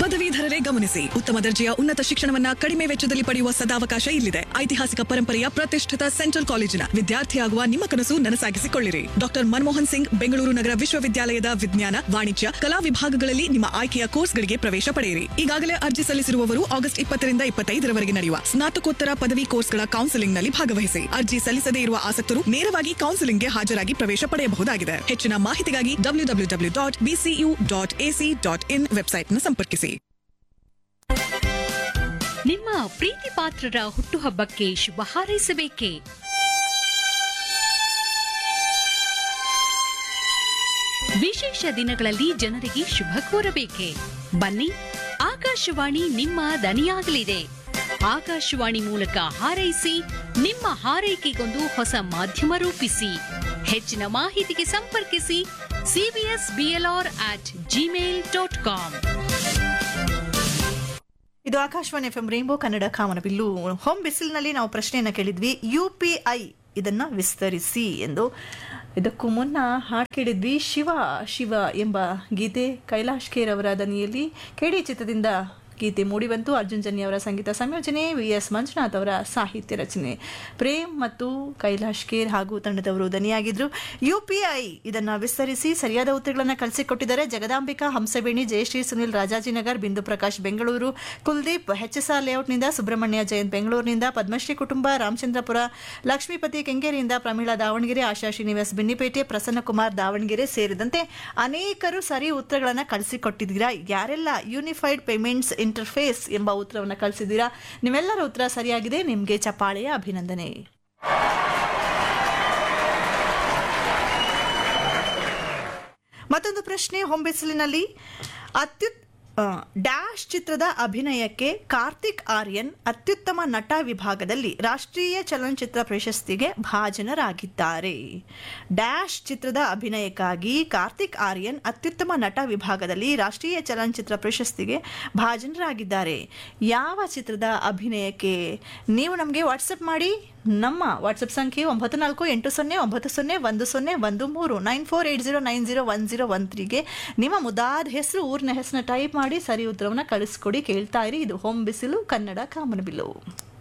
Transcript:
ಪದವೀಧರರೇ ಗಮನಿಸಿ ಉತ್ತಮ ದರ್ಜೆಯ ಉನ್ನತ ಶಿಕ್ಷಣವನ್ನ ಕಡಿಮೆ ವೆಚ್ಚದಲ್ಲಿ ಪಡೆಯುವ ಸದಾವಕಾಶ ಇಲ್ಲಿದೆ ಐತಿಹಾಸಿಕ ಪರಂಪರೆಯ ಪ್ರತಿಷ್ಠಿತ ಸೆಂಟ್ರಲ್ ಕಾಲೇಜಿನ ವಿದ್ಯಾರ್ಥಿಯಾಗುವ ನಿಮ್ಮ ಕನಸು ನನಸಾಗಿಸಿಕೊಳ್ಳಿರಿ ಡಾಕ್ಟರ್ ಮನಮೋಹನ್ ಸಿಂಗ್ ಬೆಂಗಳೂರು ನಗರ ವಿಶ್ವವಿದ್ಯಾಲಯದ ವಿಜ್ಞಾನ ವಾಣಿಜ್ಯ ಕಲಾ ವಿಭಾಗಗಳಲ್ಲಿ ನಿಮ್ಮ ಆಯ್ಕೆಯ ಕೋರ್ಸ್ಗಳಿಗೆ ಪ್ರವೇಶ ಪಡೆಯಿರಿ ಈಗಾಗಲೇ ಅರ್ಜಿ ಸಲ್ಲಿಸಿರುವವರು ಆಗಸ್ಟ್ ಇಪ್ಪತ್ತರಿಂದ ಇಪ್ಪತ್ತೈದರವರೆಗೆ ನಡೆಯುವ ಸ್ನಾತಕೋತ್ತರ ಪದವಿ ಕೋರ್ಸ್ಗಳ ಕೌನ್ಸೆಲಿಂಗ್ನಲ್ಲಿ ಭಾಗವಹಿಸಿ ಅರ್ಜಿ ಸಲ್ಲಿಸದೇ ಇರುವ ಆಸಕ್ತರು ನೇರವಾಗಿ ಕೌನ್ಸೆಲಿಂಗ್ಗೆ ಹಾಜರಾಗಿ ಪ್ರವೇಶ ಪಡೆಯಬಹುದಾಗಿದೆ ಹೆಚ್ಚಿನ ಮಾಹಿತಿಗಾಗಿ W W W dot BCU dot AC dot in ವೆಬ್ಸೈಟ್ನ ಸಂಪರ್ಕಿಸಿ ನಿಮ್ಮ ಪ್ರೀತಿ ಪಾತ್ರರ ಹುಟ್ಟುಹಬ್ಬಕ್ಕೆ ಶುಭ ಹಾರೈಸಬೇಕೇ ವಿಶೇಷ ದಿನಗಳಲ್ಲಿ ಜನರಿಗೆ ಶುಭ ಕೋರಬೇಕೆ ಬನ್ನಿ ಆಕಾಶವಾಣಿ ನಿಮ್ಮ ದನಿಯಾಗಲಿದೆ ಆಕಾಶವಾಣಿ ಮೂಲಕ ಹಾರೈಸಿ ನಿಮ್ಮ ಹಾರೈಕೆಗೊಂದು ಹೊಸ ಮಾಧ್ಯಮ ರೂಪಿಸಿ ಹೆಚ್ಚಿನ ಮಾಹಿತಿಗೆ ಸಂಪರ್ಕಿಸಿ CBS BLR at Gmail dot com ಇದು Akashvani F M rainbow Kannada ಕಾಮನಬಿಲ್ಲು ಹೋಮ್ ಬಿಸಿಲ್ನಲ್ಲಿ ನಾವು ಪ್ರಶ್ನೆಯನ್ನ ಕೇಳಿದ್ವಿ ಯು ಪಿ ಐ ಇದನ್ನ ವಿಸ್ತರಿಸಿ ಎಂದು ಇದಕ್ಕೂ ಮುನ್ನ ಹಾಡು ಕೇಳಿದ್ವಿ ಶಿವ ಶಿವ ಎಂಬ ಗೀತೆ ಕೈಲಾಶ್ ಖೇರ್ ಅವರ ದನಿಯಲ್ಲಿ ಕೆಡಿ ಚಿತ್ರದಿಂದ ಗೀತೆ ಮೂಡಿಬಂತು ಅರ್ಜುನ್ ಜನ್ಯ ಅವರ ಸಂಗೀತ ಸಂಯೋಜನೆ ವಿ ಎಸ್ ಮಂಜುನಾಥ್ ಅವರ ಸಾಹಿತ್ಯ ರಚನೆ ಪ್ರೇಮ್ ಮತ್ತು ಕೈಲಾಶ್ ಖೇರ್ ಹಾಗೂ ತಂಡದವರು ದನಿಯಾಗಿದ್ರು ಯು ಪಿ ಐ ಇದನ್ನ ವಿಸ್ತರಿಸಿ ಸರಿಯಾದ ಉತ್ತರಗಳನ್ನು ಕಳಿಸಿಕೊಟ್ಟಿದ್ದಾರೆ Jagadambika ಹಂಸಬೇಣಿ Jayashree Sunil Rajajinagar Bindu Prakash Bengaluru Kuldeep H S R ಲೇಔಟ್ನಿಂದ ಸುಬ್ರಹ್ಮಣ್ಯ ಜಯಂತ್ ಬೆಂಗಳೂರಿನಿಂದ ಪದ್ಮಶ್ರೀ ಕುಟುಂಬ ರಾಮಚಂದ್ರಪುರ ಲಕ್ಷ್ಮೀಪತಿ ಕೆಂಗೇರಿಯಿಂದ ಪ್ರಮೀಳಾ ದಾವಣಗೆರೆ ಆಶಾ ಶ್ರೀನಿವಾಸ್ ಬಿನ್ನಿಪೇಟೆ ಪ್ರಸನ್ನಕುಮಾರ್ ದಾವಣಗೆರೆ ಸೇರಿದಂತೆ ಅನೇಕರು ಸರಿ ಉತ್ತರಗಳನ್ನು ಕಳಿಸಿಕೊಟ್ಟಿದ್ದೀರಾ ಯಾರೆಲ್ಲ ಯೂನಿಫೈಡ್ ಪೇಮೆಂಟ್ಸ್ ಇಂಟರ್ಫೇಸ್ ಎಂಬ ಉತ್ತರವನ್ನು ಕಳಿಸಿದ್ದೀರಾ ನಿಮ್ಮೆಲ್ಲರ ಉತ್ತರ ಸರಿಯಾಗಿದೆ ನಿಮಗೆ ಚಪ್ಪಾಳೆಯ ಅಭಿನಂದನೆ ಮತ್ತೊಂದು ಪ್ರಶ್ನೆ ಹೊಂಬಿಸಿಲಿನಲ್ಲಿ ಅತ್ಯುತ್ ಆ, ಡ್ಯಾಶ್ ಚಿತ್ರದ ಅಭಿನಯಕ್ಕೆ ಕಾರ್ತಿಕ್ ಆರ್ಯನ್ ಅತ್ಯುತ್ತಮ ನಟ ವಿಭಾಗದಲ್ಲಿ ರಾಷ್ಟ್ರೀಯ ಚಲನಚಿತ್ರ ಪ್ರಶಸ್ತಿಗೆ ಭಾಜನರಾಗಿದ್ದಾರೆ ಡ್ಯಾಶ್ ಚಿತ್ರದ ಅಭಿನಯಕ್ಕಾಗಿ ಕಾರ್ತಿಕ್ ಆರ್ಯನ್ ಅತ್ಯುತ್ತಮ ನಟ ವಿಭಾಗದಲ್ಲಿ ರಾಷ್ಟ್ರೀಯ ಚಲನಚಿತ್ರ ಪ್ರಶಸ್ತಿಗೆ ಭಾಜನರಾಗಿದ್ದಾರೆ ಯಾವ ಚಿತ್ರದ ಅಭಿನಯಕ್ಕೆ ನೀವು ನಮಗೆ ವಾಟ್ಸಪ್ ಮಾಡಿ ನಮ್ಮ ವಾಟ್ಸಪ್ ಸಂಖ್ಯೆ ಒಂಬತ್ತು ನಾಲ್ಕು ಎಂಟು ಸೊನ್ನೆ ಒಂಬತ್ತು ಸೊನ್ನೆ ಒಂದು ಸೊನ್ನೆ ಒಂದು ಮೂರು nine four eight zero nine zero one zero one ತ್ರೀಗೆ ನಿಮ್ಮ ಮುದಾದ ಹೆಸರು ಊರಿನ ಹೆಸರನ್ನ ಟೈಪ್ ಮಾಡಿ ಸರಿ ಉತ್ತರವನ್ನು ಕಳಿಸ್ಕೊಡಿ ಕೇಳ್ತಾ ಇರಿ ಇದು ಹೋಮ್ ಬಿಸಿಲು ಕನ್ನಡ ಕಾಮನಬಿಲ್ಲು